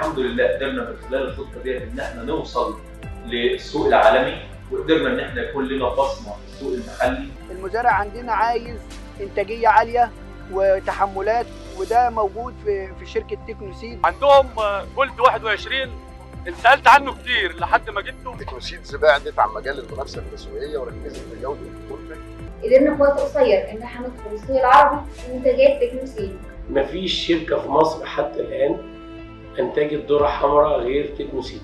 الحمد لله قدرنا من خلال الخطه ديت ان احنا نوصل للسوق العالمي وقدرنا ان احنا يكون لنا بصمه في السوق المحلي المزارع عندنا عايز انتاجيه عاليه وتحملات وده موجود في في شركه تكنو سيد عندهم جولد 21 سالت عنه كتير لحد ما جبته تكنوسيدز بعدت عن مجال المنافسه التسويقيه وركزت في جوده المنتج قدرنا في وقت قصير ان احنا ندخل السوق العربي بمنتجات تكنوسيد مفيش شركة في مصر حتى الآن أنتجت ذرة حمراء غير تكنوسيد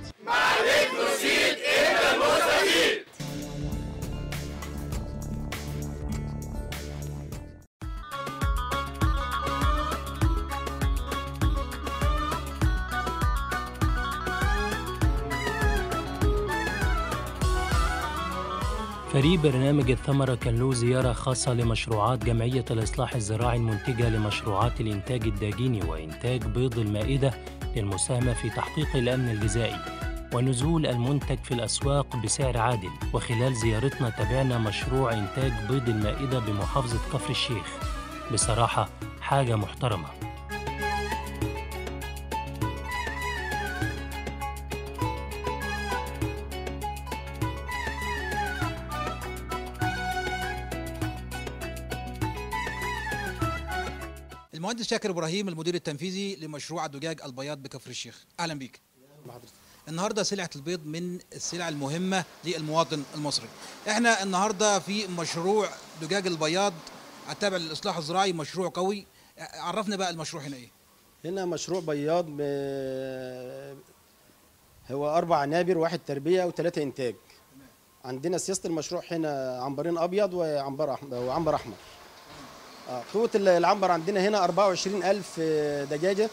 فريق برنامج الثمرة كان له زيارة خاصة لمشروعات جمعية الإصلاح الزراعي المنتجة لمشروعات الإنتاج الداجيني وإنتاج بيض المائدة للمساهمة في تحقيق الأمن الغذائي ونزول المنتج في الأسواق بسعر عادل وخلال زيارتنا تابعنا مشروع إنتاج بيض المائدة بمحافظة كفر الشيخ بصراحة حاجة محترمة المهندس شاكر ابراهيم المدير التنفيذي لمشروع الدجاج البياض بكفر الشيخ اهلا بيك النهارده سلعه البيض من السلع المهمه للمواطن المصري احنا النهارده في مشروع دجاج البياض التابع للاصلاح الزراعي مشروع قوي عرفنا بقى المشروع هنا ايه هنا مشروع بياض ب... هو أربع عنابر واحد تربية وثلاثة إنتاج عندنا سياسة المشروع هنا عنبرين أبيض وعنبر أحمر وعنبر أحمر آه، قوة ال- العنبر عندنا هنا 24000 دجاجة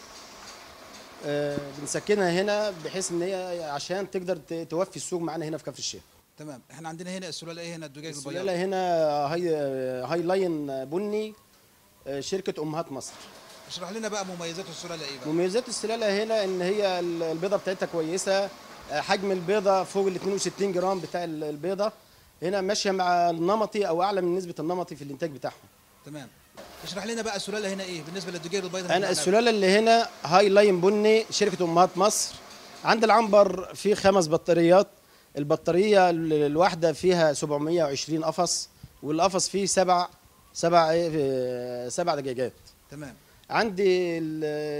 آه، بنسكنها هنا بحيث ان هي عشان تقدر ت- توفي السوق معانا هنا في كفر الشيخ تمام احنا عندنا هنا السلاله ايه هنا الدجاج البياض السلالة هنا هاي هاي لاين بني آه، شركة أمهات مصر اشرح لنا بقى مميزات السلاله ايه بقى مميزات السلالة هنا ان هي ال- البيضة بتاعتها كويسة آه، حجم البيضة فوق ال 62 جرام بتاع ال- البيضة هنا ماشية مع النمطي او اعلى من نسبة النمطي في الانتاج بتاعهم تمام اشرح لنا بقى السلاله هنا ايه بالنسبه للدجاج البيض انا السلاله اللي هنا هاي لاين بني شركه امهات مصر عند العنبر في خمس بطاريات البطاريه ال- الواحده فيها 720 قفص والقفص فيه سبع سبع إيه، سبع دجاجات تمام عندي ال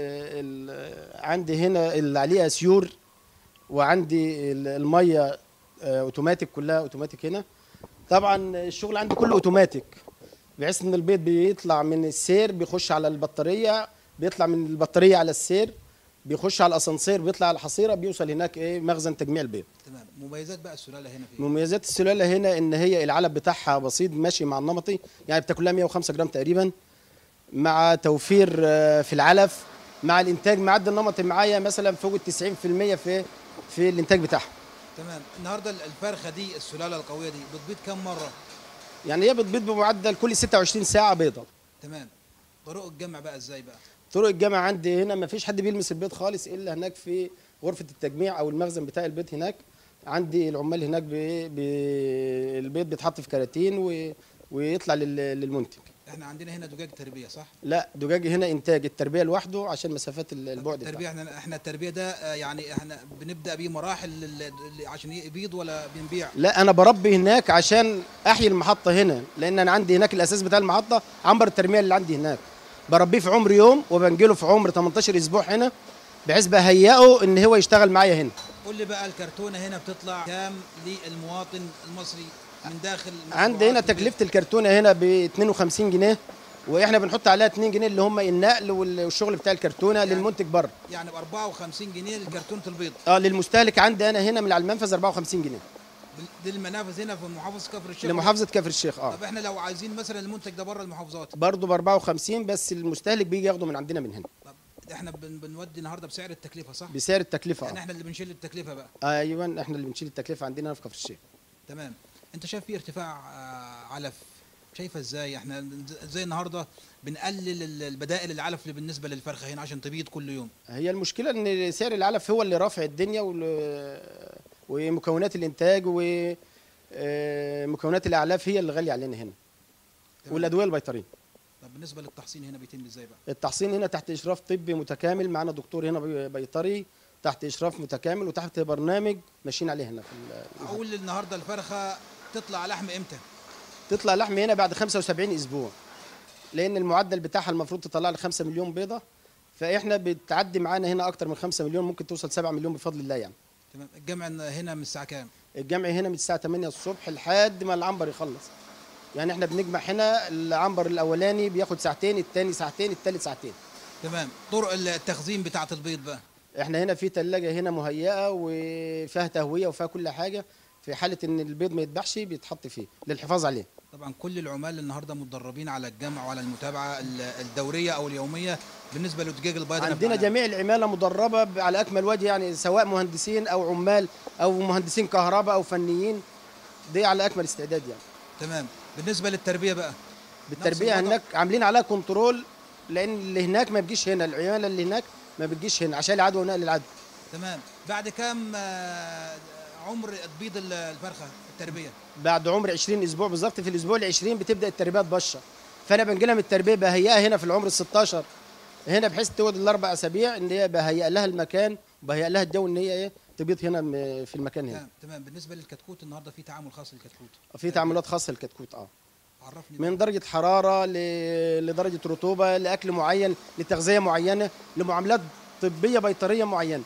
ال عندي هنا اللي عليها سيور وعندي ال- الميه آه، اوتوماتيك كلها اوتوماتيك هنا طبعا الشغل عندي كله اوتوماتيك بحيث ان البيض بيطلع من السير بيخش على البطاريه بيطلع من البطاريه على السير بيخش على الاسانسير بيطلع على الحصيره بيوصل هناك ايه مخزن تجميع البيض تمام مميزات بقى السلاله هنا في مميزات السلاله هنا ان هي العلب بتاعها بسيط ماشي مع النمطي يعني بتاكل لها 105 جرام تقريبا مع توفير آه، في العلف مع الانتاج معدل النمطي معايا مثلا فوق ال 90% في في الانتاج بتاعها تمام النهارده الفرخه دي السلاله القويه دي بتبيض كام مره يعني هي بتبيض بمعدل كل 26 ساعه بيضه تمام طرق الجمع بقى ازاي بقى طرق الجامعة عندي هنا ما فيش حد بيلمس البيض خالص الا هناك في غرفة التجميع او المخزن بتاع البيض هناك عندي العمال هناك بي بي البيض بيتحط في كراتين و ويطلع لل- للمنتج احنا عندنا هنا دجاج تربيه صح لا دجاج هنا انتاج التربيه لوحده عشان مسافات ال- البعد التربيه بتاعها. احنا احنا التربيه ده آه، يعني احنا بنبدا بيه مراحل لل- لل- عشان يبيض ولا بنبيع لا انا بربي هناك عشان احيي المحطه هنا لان انا عندي هناك الاساس بتاع المحطه عنبر الترميه اللي عندي هناك بربيه في عمر يوم وبنجله في عمر 18 اسبوع هنا بحيث بهيئه ان هو يشتغل معايا هنا قول لي بقى الكرتونه هنا بتطلع كام للمواطن المصري من داخل عندي هنا مشروعات تكلفه الكرتونه هنا ب 52 جنيه واحنا بنحط عليها 2 جنيه اللي هم النقل وال- والشغل بتاع الكرتونه يعني- للمنتج بره البيض. يعني ب 54 جنيه لكرتونه البيض اه للمستهلك عندي انا هنا من على المنفذ 54 جنيه دي المنافذ هنا في محافظه كفر الشيخ لمحافظه كفر الشيخ اه طب احنا لو عايزين مثلا المنتج ده بره المحافظات برضه ب 54 بس المستهلك بيجي ياخده من عندنا من هنا طب احنا بن بنودي النهارده بسعر التكلفه صح؟ بسعر التكلفه يعني اه احنا اللي بنشيل التكلفه بقى ايوه احنا اللي بنشيل التكلفه عندنا هنا في كفر الشيخ تمام انت شايف في ارتفاع آه، علف شايفه ازاي احنا زي النهارده بنقلل ال- البدائل العلف اللي بالنسبه للفرخه هنا عشان تبيض كل يوم هي المشكله ان سعر العلف هو اللي رافع الدنيا وال- ومكونات الانتاج ومكونات الاعلاف هي اللي غاليه علينا هنا تمام. والادويه البيطريه طب بالنسبه للتحصين هنا بيتم ازاي بقى التحصين هنا تحت اشراف طبي متكامل معانا دكتور هنا بي- بيطري تحت اشراف متكامل وتحت برنامج ماشيين عليه هنا في ال- اقول النهارده الفرخه تطلع لحم امتى تطلع لحم هنا بعد 75 اسبوع لان المعدل بتاعها المفروض تطلع لي 5 مليون بيضه فاحنا بتعدي معانا هنا اكتر من 5 مليون ممكن توصل 7 مليون بفضل الله يعني تمام الجمع هنا من الساعه كام الجمع هنا من الساعه 8 الصبح لحد ما العنبر يخلص يعني احنا بنجمع هنا العنبر الاولاني بياخد ساعتين الثاني ساعتين الثالث ساعتين تمام طرق التخزين بتاعه البيض بقى احنا هنا في ثلاجه هنا مهيئه وفيها تهويه وفيها كل حاجه في حاله ان البيض ما يتباعش بيتحط فيه للحفاظ عليه طبعا كل العمال النهارده متدربين على الجمع وعلى المتابعه ال- الدوريه او اليوميه بالنسبه لدجاج البيض أنا عندنا بمعنى- جميع العماله مدربه ب- على اكمل وجه يعني سواء مهندسين او عمال او مهندسين كهرباء او فنيين دي على اكمل استعداد يعني تمام بالنسبه للتربيه بقى بالتربيه الوضع؟ هناك عاملين عليها كنترول لان اللي هناك ما بتجيش هنا العماله اللي هناك ما بتجيش هنا عشان العدوى ونقل العدوى تمام بعد كام آه، عمر تبيض ال- الفرخه التربيه بعد عمر 20 اسبوع بالظبط في الاسبوع ال 20 بتبدا التربيه تبشر فانا بنجي لها من التربيه بهيئها هنا في العمر ال 16 هنا بحيث تقعد الاربع اسابيع ان هي بهيئ لها المكان وبهيئ لها الجو ان هي ايه تبيض هنا م- في المكان هنا تمام تمام بالنسبه للكتكوت النهارده في تعامل خاص للكتكوت في تعاملات خاصه للكتكوت اه عرفني من درجه حراره ل- لدرجه رطوبه لاكل معين لتغذيه معينه لمعاملات طبيه بيطريه معينه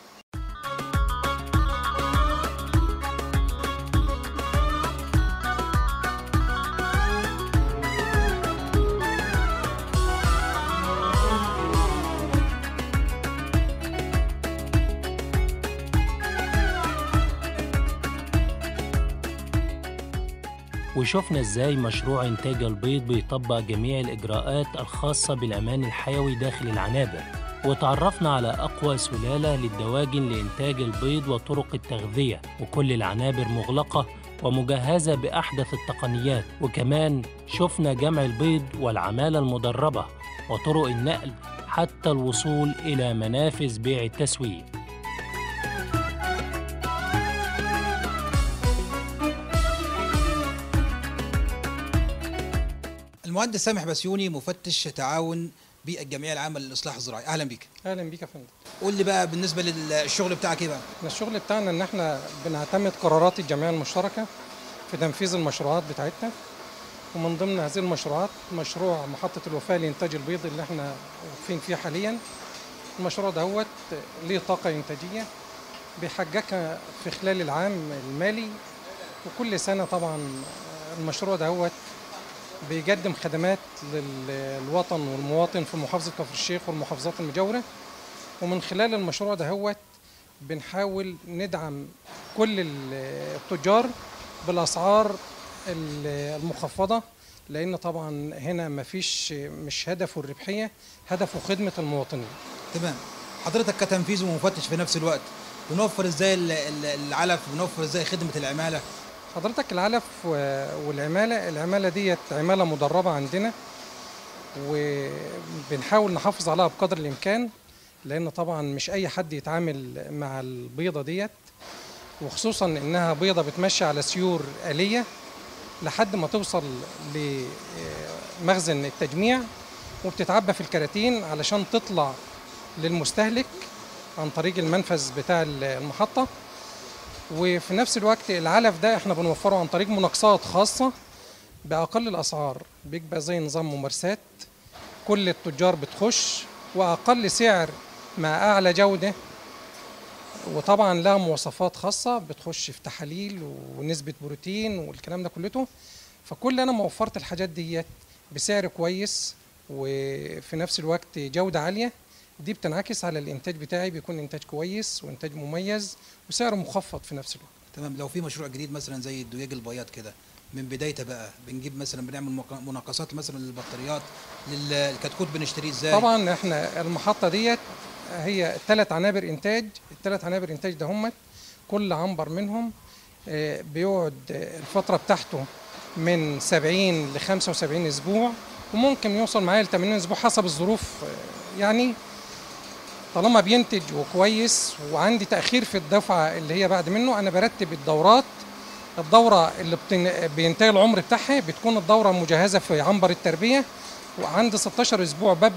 وشفنا ازاي مشروع انتاج البيض بيطبق جميع الاجراءات الخاصه بالامان الحيوي داخل العنابر وتعرفنا على اقوى سلاله للدواجن لانتاج البيض وطرق التغذيه وكل العنابر مغلقه ومجهزه باحدث التقنيات وكمان شفنا جمع البيض والعماله المدربه وطرق النقل حتى الوصول الى منافذ بيع التسويق المهندس سامح بسيوني مفتش تعاون بالجمعيه العامه للاصلاح الزراعي اهلا بيك اهلا بيك يا فندم قول لي بقى بالنسبه للشغل بتاعك ايه بقى احنا الشغل بتاعنا ان احنا بنعتمد قرارات الجمعيه المشتركه في تنفيذ المشروعات بتاعتنا ومن ضمن هذه المشروعات مشروع محطه الوفاه لانتاج البيض اللي احنا واقفين فيه حاليا المشروع دوت ليه طاقه انتاجيه بيحققها في خلال العام المالي وكل سنه طبعا المشروع دوت بيقدم خدمات للوطن والمواطن في محافظه كفر الشيخ والمحافظات المجاوره ومن خلال المشروع دهوت بنحاول ندعم كل التجار بالاسعار المخفضه لان طبعا هنا مفيش مش هدفه الربحيه هدفه خدمه المواطنين تمام حضرتك كتنفيذ ومفتش في نفس الوقت بنوفر ازاي ال- ال- العلف بنوفر ازاي خدمه العماله حضرتك العلف و- والعماله العماله ديت عماله مدربه عندنا وبنحاول نحافظ عليها بقدر الامكان لان طبعا مش اي حد يتعامل مع البيضه ديت وخصوصا انها بيضه بتمشي على سيور آلية لحد ما توصل لمخزن التجميع وبتتعبى في الكراتين علشان تطلع للمستهلك عن طريق المنفذ بتاع المحطة وفي نفس الوقت العلف ده احنا بنوفره عن طريق مناقصات خاصة بأقل الأسعار بيبقى زي نظام ممارسات كل التجار بتخش وأقل سعر مع أعلى جودة وطبعا لها مواصفات خاصة بتخش في تحاليل ونسبة بروتين والكلام ده كلته فكل أنا ما وفرت الحاجات ديت بسعر كويس وفي نفس الوقت جودة عالية دي بتنعكس على الإنتاج بتاعي بيكون إنتاج كويس وإنتاج مميز وسعره مخفض في نفس الوقت تمام لو في مشروع جديد مثلا زي الدجاج البياض كده من بدايته بقى بنجيب مثلا بنعمل مق- مناقصات مثلا للبطاريات للكتكوت بنشتريه ازاي طبعا احنا المحطة ديت هي ثلاث عنابر إنتاج الثلاث عنابر إنتاج ده هم كل عنبر منهم آه، بيقعد آه، الفترة بتاعته من 70 ل 75 أسبوع وممكن يوصل معايا ل 80 أسبوع حسب الظروف آه، يعني طالما بينتج وكويس وعندي تأخير في الدفعة اللي هي بعد منه أنا برتب الدورات الدورة اللي بتن... بينتهي العمر بتاعها بتكون الدورة مجهزة في عنبر التربية وعند 16 أسبوع ببدأ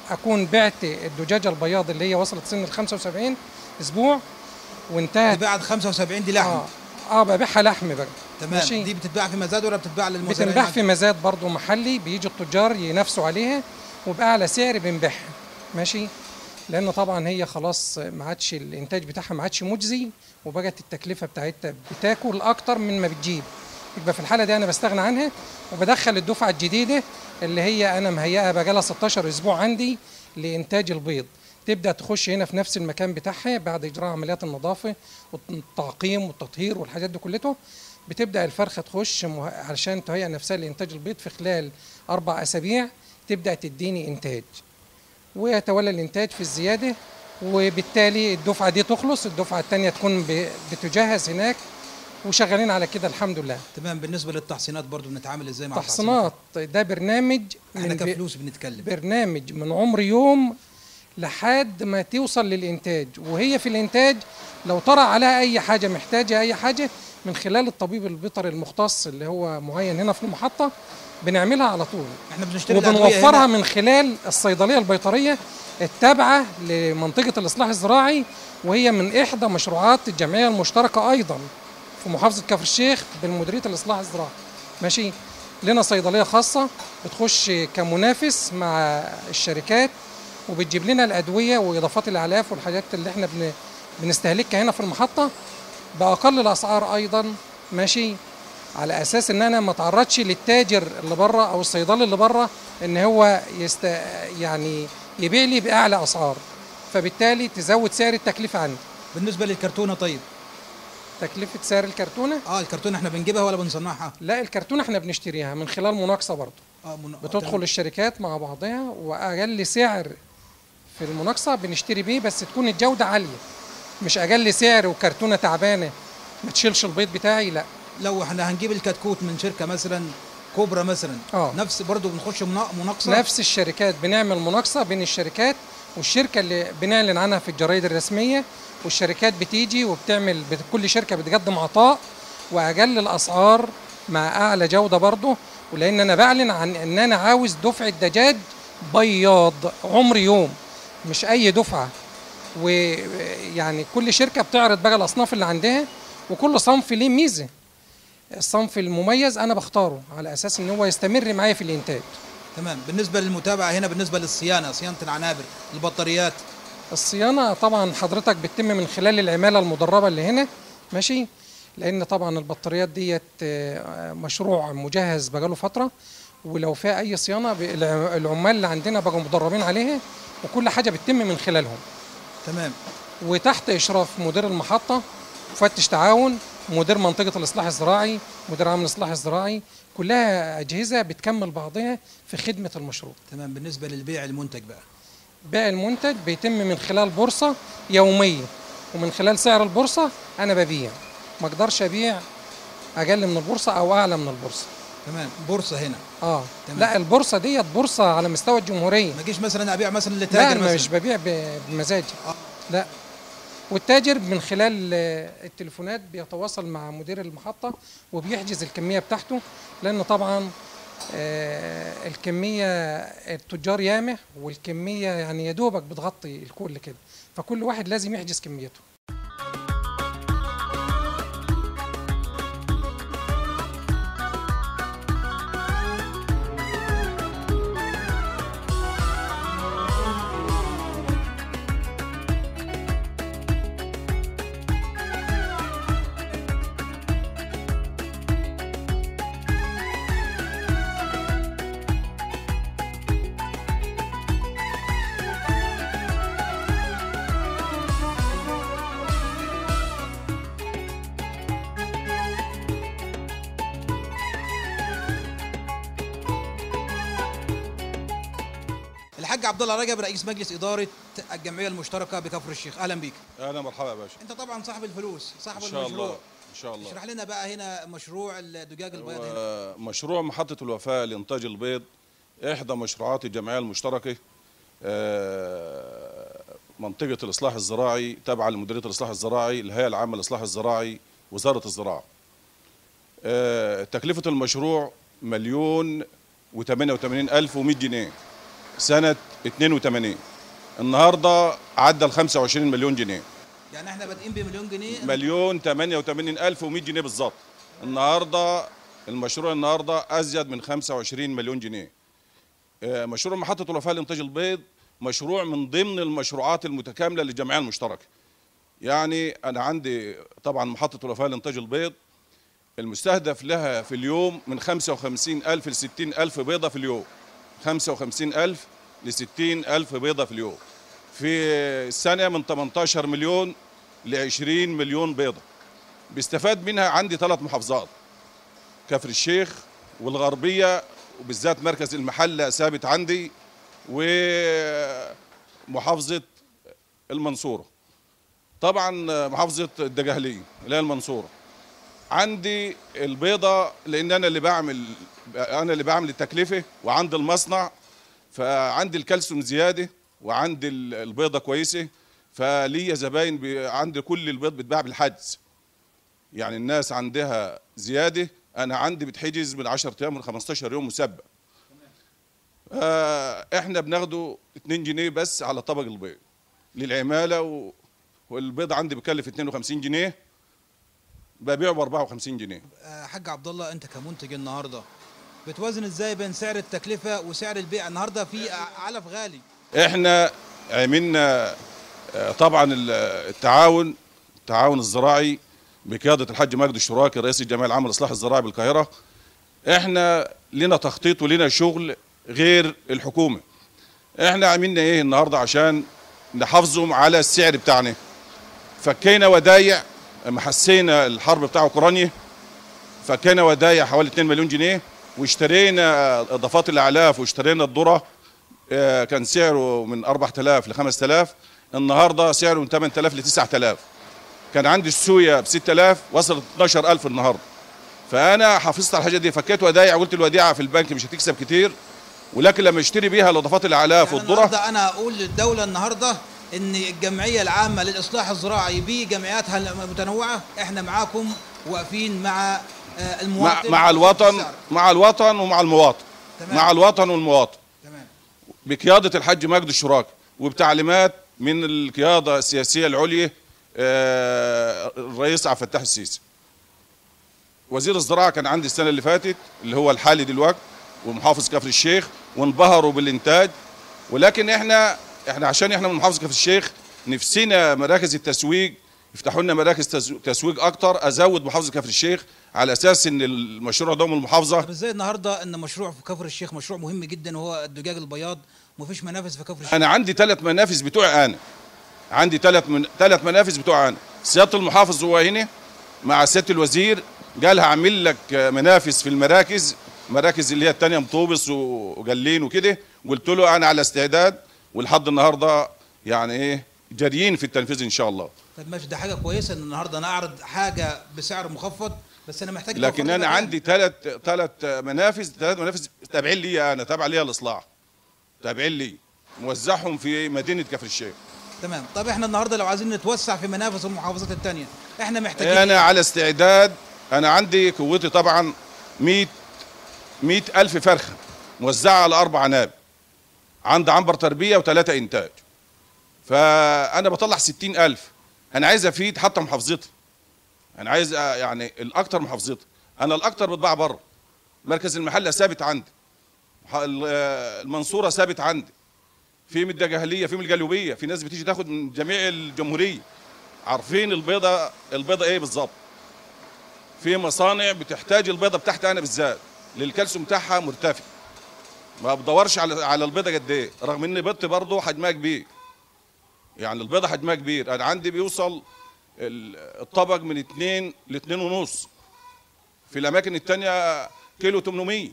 اكون بعت الدجاجه البياض اللي هي وصلت سن ال 75 اسبوع وانتهت بعد 75 دي لحم اه, آه ببيعها لحم بقى تمام ماشي. دي بتتباع في مزاد ولا بتتباع للمزارعين بتنباع في مزاد برضو محلي بيجي التجار ينافسوا عليها وبأعلى سعر بنبيعها ماشي لان طبعا هي خلاص ما عادش الانتاج بتاعها ما عادش مجزي وبقت التكلفه بتاعتها بتاكل اكتر من ما بتجيب يبقى في الحاله دي انا بستغنى عنها وبدخل الدفعه الجديده اللي هي انا مهيئها بقى لها 16 اسبوع عندي لانتاج البيض تبدا تخش هنا في نفس المكان بتاعها بعد اجراء عمليات النظافه والتعقيم والتطهير والحاجات دي كلته بتبدا الفرخه تخش مه... علشان تهيئ نفسها لانتاج البيض في خلال اربع اسابيع تبدا تديني انتاج ويتولى الانتاج في الزياده وبالتالي الدفعه دي تخلص الدفعه الثانيه تكون ب... بتجهز هناك وشغالين على كده الحمد لله تمام بالنسبه للتحصينات برضو بنتعامل ازاي مع تحصينات ده برنامج احنا من ب- كفلوس بنتكلم برنامج من عمر يوم لحد ما توصل للإنتاج وهي في الإنتاج لو طرأ عليها أي حاجة محتاجة أي حاجة من خلال الطبيب البيطري المختص اللي هو معين هنا في المحطة بنعملها على طول احنا بنشتري الأدوية وبنوفرها هنا. من خلال الصيدلية البيطرية التابعة لمنطقة الإصلاح الزراعي وهي من إحدى مشروعات الجمعية المشتركة أيضا في محافظة كفر الشيخ بالمديرية الإصلاح الزراعي ماشي لنا صيدلية خاصة بتخش كمنافس مع الشركات وبتجيب لنا الأدوية وإضافات الأعلاف والحاجات اللي احنا بن بنستهلكها هنا في المحطة بأقل الأسعار أيضا ماشي على أساس إن أنا ما اتعرضش للتاجر اللي بره أو الصيدلي اللي بره إن هو يست يعني يبيع لي بأعلى أسعار فبالتالي تزود سعر التكلفة عندي بالنسبه للكرتونه طيب تكلفة سعر الكرتونة اه الكرتونه احنا بنجيبها ولا بنصنعها لا الكرتونة احنا بنشتريها من خلال مناقصة برضه اه من... بتدخل الشركات مع بعضها واقل سعر في المناقصه بنشتري بيه بس تكون الجوده عاليه مش اقل سعر وكرتونه تعبانه ما تشيلش البيض بتاعي لا لو احنا هنجيب الكتكوت من شركه مثلا كوبرا مثلا اه نفس برضو بنخش منا- مناقصه نفس الشركات بنعمل مناقصه بين الشركات والشركه اللي بنعلن عنها في الجرايد الرسميه والشركات بتيجي وبتعمل بت- كل شركه بتقدم عطاء واقل الاسعار مع اعلى جوده برضه ولان انا بعلن عن ان انا عاوز دفعه دجاج بياض عمر يوم مش اي دفعه ويعني كل شركه بتعرض بقى الاصناف اللي عندها وكل صنف ليه ميزه الصنف المميز انا بختاره على اساس ان هو يستمر معايا في الانتاج تمام بالنسبه للمتابعه هنا بالنسبه للصيانه صيانه العنابر البطاريات الصيانه طبعا حضرتك بتتم من خلال العماله المدربه اللي هنا ماشي لان طبعا البطاريات ديت آه، مشروع مجهز بقاله فتره ولو فيها اي صيانه ب- الع- العمال اللي عندنا بقوا مدربين عليها وكل حاجه بتتم من خلالهم تمام وتحت اشراف مدير المحطه مفتش تعاون مدير منطقه الاصلاح الزراعي مدير عام الاصلاح الزراعي كلها اجهزه بتكمل بعضها في خدمه المشروع تمام بالنسبه للبيع المنتج بقى بيع المنتج بيتم من خلال بورصه يوميه ومن خلال سعر البورصه انا ببيع ما اقدرش ابيع اقل من البورصه او اعلى من البورصه تمام بورصه هنا اه تمام. لا البورصه ديت بورصه على مستوى الجمهوريه ما اجيش مثلا ابيع مثلا لا لتاجر انا مثلا مش ببيع ب- بمزاجي آه. لا والتاجر من خلال آه، التليفونات بيتواصل مع مدير المحطة وبيحجز الكمية بتاعته لأن طبعا آه، الكمية التجار يامه والكمية يعني يا دوبك بتغطي الكل كده فكل واحد لازم يحجز كميته الحاج عبد الله رجب رئيس مجلس اداره الجمعيه المشتركه بكفر الشيخ اهلا بيك اهلا مرحبا يا باشا انت طبعا صاحب الفلوس صاحب ان شاء المشروع الله ان شاء الله اشرح لنا بقى هنا مشروع الدجاج البيض هنا آه، مشروع محطة الوفاء لإنتاج البيض إحدى مشروعات الجمعية المشتركة آه، منطقة الإصلاح الزراعي تابعة لمديرية الإصلاح الزراعي الهيئة العامة للإصلاح الزراعي وزارة الزراعة آه، تكلفة المشروع مليون وثمانية وثمانين ألف ومئة جنيه سنة 82 النهارده عدى ال 25 مليون جنيه يعني احنا بادئين بمليون جنيه مليون 88 الف و100 جنيه بالظبط النهارده المشروع النهارده ازيد من 25 مليون جنيه آه، مشروع محطه الوفاء لانتاج البيض مشروع من ضمن المشروعات المتكامله للجمعيه المشتركه يعني انا عندي طبعا محطه الوفاء لانتاج البيض المستهدف لها في اليوم من 55 ألف ل 60 ألف بيضة في اليوم 55 ألف ل 60 ألف بيضة في اليوم في السنة من 18 مليون ل 20 مليون بيضة بيستفاد منها عندي ثلاث محافظات كفر الشيخ والغربية وبالذات مركز المحلة ثابت عندي ومحافظة المنصورة طبعا محافظة الدجهلية اللي هي المنصورة عندي البيضة لأن أنا اللي بعمل أنا اللي بعمل التكلفة وعندي المصنع فعندي الكالسيوم زيادة وعندي ال- البيضة كويسة فليا زباين بي- عندي كل البيض بتباع بالحجز يعني الناس عندها زيادة أنا عندي بتحجز من 10 أيام من 15 يوم مسبق آه، احنا بناخده 2 جنيه بس على طبق البيض للعمالة و... والبيض عندي بكلف 52 جنيه ببيعه ب 54 جنيه آه، حاج عبد الله انت كمنتج النهارده بتوازن ازاي بين سعر التكلفه وسعر البيع النهارده في علف غالي احنا عملنا آه، طبعا ال- التعاون التعاون الزراعي بقياده الحاج مجدي الشراكي رئيس الجمعيه العامه للاصلاح الزراعي بالقاهره احنا لنا تخطيط ولنا شغل غير الحكومه احنا عملنا ايه النهارده عشان نحافظهم على السعر بتاعنا فكينا ودايع لما حسينا الحرب بتاع اوكرانيا فكينا ودايع حوالي 2 مليون جنيه واشترينا اضافات الاعلاف واشترينا الذره آه، كان سعره من 4000 ل 5000 النهارده سعره من 8000 ل 9000 كان عندي السويا ب 6000 وصلت 12000 النهارده فانا حافظت على الحاجه دي فكيت ودايع قلت الوديعه في البنك مش هتكسب كتير ولكن لما اشتري بيها الاضافات الاعلاف والذره النهارده انا اقول للدوله النهارده ان الجمعيه العامه للاصلاح الزراعي بجمعياتها المتنوعه احنا معاكم واقفين مع آه، مع, المواطن مع الوطن مع الوطن ومع المواطن تمام. مع الوطن والمواطن تمام بقياده الحاج مجدي الشراكي وبتعليمات من القياده السياسيه العليا آه، الرئيس عبد الفتاح السيسي وزير الزراعه كان عندي السنه اللي فاتت اللي هو الحالي دلوقتي ومحافظ كفر الشيخ وانبهروا بالانتاج ولكن احنا احنا عشان احنا من محافظه كفر الشيخ نفسنا مراكز التسويق يفتحوا لنا مراكز تسو- تسويق اكتر ازود محافظه كفر الشيخ على اساس ان المشروع ده من المحافظه طب ازاي النهارده ان مشروع في كفر الشيخ مشروع مهم جدا وهو الدجاج البياض ومفيش منافس في كفر الشيخ انا عندي ثلاث منافذ بتوعي انا عندي ثلاث من ثلاث منافذ بتوعي انا سياده المحافظ هو هنا مع سياده الوزير قال هعمل لك منافذ في المراكز مراكز اللي هي الثانيه مطوبس و- وجلين وكده قلت له انا على استعداد ولحد النهارده يعني ايه جاريين في التنفيذ ان شاء الله طب ماشي ده حاجه كويسه ان النهارده نعرض حاجه بسعر مخفض بس انا محتاج لكن توفر لي انا مكان. عندي ثلاث ثلاث منافذ ثلاث منافذ تابعين لي انا تابع لي الاصلاح تابعين لي موزعهم في مدينه كفر الشيخ تمام طب احنا النهارده لو عايزين نتوسع في منافس المحافظات الثانيه احنا محتاجين انا على استعداد انا عندي قوتي طبعا 100 100 الف فرخه موزعه على اربع عناب عندي عنبر تربيه وثلاثه انتاج فانا بطلع 60 الف انا عايز افيد حتى محافظتي انا عايز أ- يعني الاكتر محافظتي انا الاكتر بتباع بره مركز المحله ثابت عندي ح- ال- آه، المنصوره ثابت عندي في من الدجهليه في من الجلوبيه في ناس بتيجي تاخد من جميع الجمهوريه عارفين البيضه البيضه ايه بالظبط في مصانع بتحتاج البيضه بتاعتي انا بالذات للكالسيوم بتاعها مرتفع ما بدورش على على البيضه قد ايه رغم ان بيضتي برضه حجمها كبير يعني البيضه حجمها كبير انا عندي بيوصل ال- الطبق من 2 ل 2 ونص في الاماكن التانية كيلو 800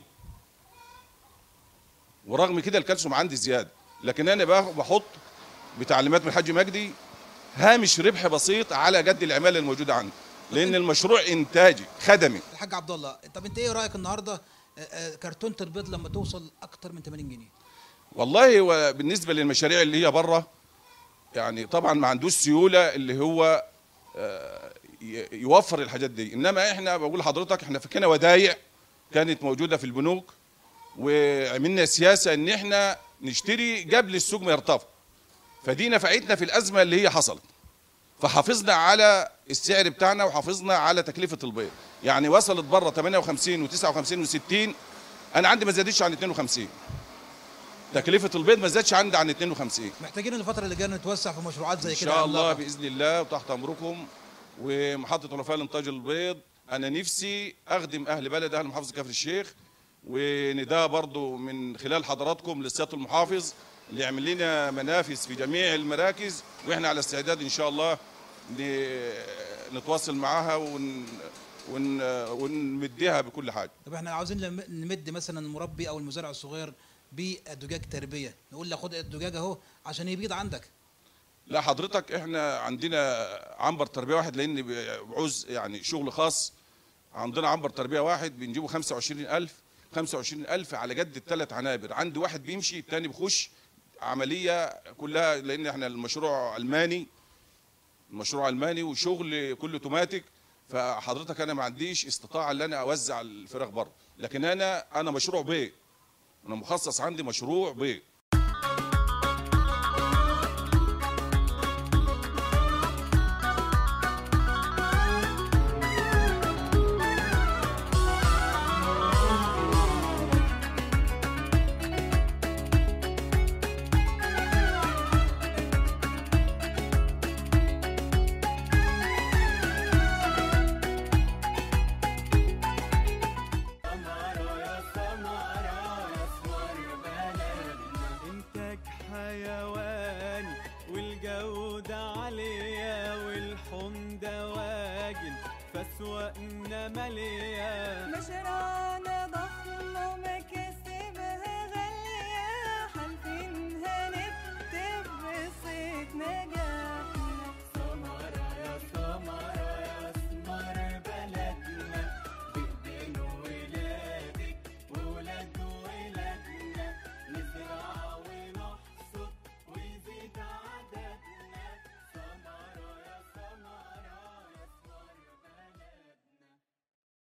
ورغم كده الكالسيوم عندي زياده لكن انا باخ- بحط بتعليمات من الحاج مجدي هامش ربح بسيط على قد العماله الموجوده عندي لان المشروع انتاجي خدمي الحاج عبد الله طب انت ايه رايك النهارده آه، آه، كرتونه البيض لما توصل اكتر من 80 جنيه والله هو بالنسبه للمشاريع اللي هي بره يعني طبعا ما عندوش سيوله اللي هو آه، ي- يوفر الحاجات دي انما احنا بقول لحضرتك احنا فكنا ودايع كانت موجوده في البنوك وعملنا سياسه ان احنا نشتري قبل السوق ما يرتفع فدي نفعتنا في الازمه اللي هي حصلت فحافظنا على السعر بتاعنا وحافظنا على تكلفه البيض يعني وصلت بره 58 و59 و60 انا عندي ما زادتش عن 52 تكلفه البيض ما زادش عندي عن 52 محتاجين الفتره اللي جايه نتوسع في مشروعات زي ان كده شاء الله عملاقة. باذن الله وتحت امركم ومحطه الوفاء لانتاج البيض انا نفسي اخدم اهل بلد اهل محافظه كفر الشيخ ونداء برضو من خلال حضراتكم للسياده المحافظ اللي يعمل لنا منافذ في جميع المراكز واحنا على استعداد ان شاء الله ن- نتواصل معاها ون ون ونمديها بكل حاجه طب احنا عاوزين لم- نمد مثلا المربي او المزارع الصغير بالدجاج تربيه نقول له خد الدجاج اهو عشان يبيض عندك لا حضرتك احنا عندنا عنبر تربيه واحد لان بعوز يعني شغل خاص عندنا عنبر تربيه واحد بنجيبه 25000 25000 على جد الثلاث عنابر عندي واحد بيمشي الثاني بيخش عمليه كلها لان احنا المشروع الماني المشروع الماني وشغل كله اوتوماتيك فحضرتك انا ما عنديش استطاعه ان انا اوزع الفراخ بره لكن انا انا مشروع بيض انا مخصص عندي مشروع بيض انتاج حيواني والجودة عالية والحمض واجن فاسواقنا مالية مشروع